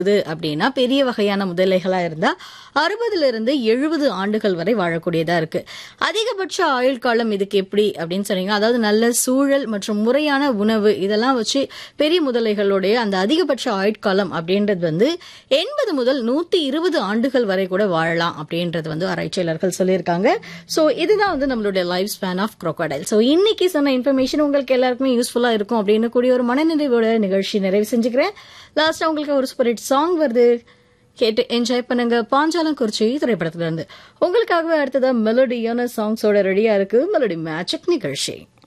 அப்படின்னா பெரிய வகையான முதலைகளா இருந்தா அறுபதுல இருந்து எழுபது ஆண்டுகள் வரை வாழக்கூடியதா இருக்கு அதிகபட்ச ஆயுள் காலம் இதுக்கு எப்படி அப்படின்னு சொன்னீங்க அதாவது நல்ல சூழல் மற்றும் முறையான உணவு இதெல்லாம் வச்சு பெரிய முதலைகளுடைய அந்த அதிகபட்ச ஆயுட்காலம் அப்படின்றது வந்து எண்பது முதல் நூத்தி இருபது ஆண்டுகள் வரை கூட வாழலாம் அப்படின்றது வந்து ஆராய்ச்சியாளர்கள் சொல்லியிருக்காங்க சோ இதுதான் வந்து நம்மளுடைய life span of crocodile so இன்னைக்கு சொன்ன இன்ஃபர்மேஷன் உங்களுக்கு எல்லாருக்குமே யூஸ்ஃபுல்லா இருக்கும் அப்படின்னு கூடிய ஒரு மனநிறைவோட நிகழ்ச்சி நிறைவு செஞ்சுக்கிறேன் லாஸ்டா உங்களுக்கு ஒரு சூப்பர் ஹிட் சாங் வருது கேட்டு என்ஜாய் பண்ணுங்க பாஞ்சாலம் குறிச்சி திரைப்படத்துல இருந்து உங்களுக்காகவே அடுத்ததா மெலோடியான சாங்ஸோட ரெடியா இருக்கு மெலோடி மேஜிக் நிகழ்ச்சி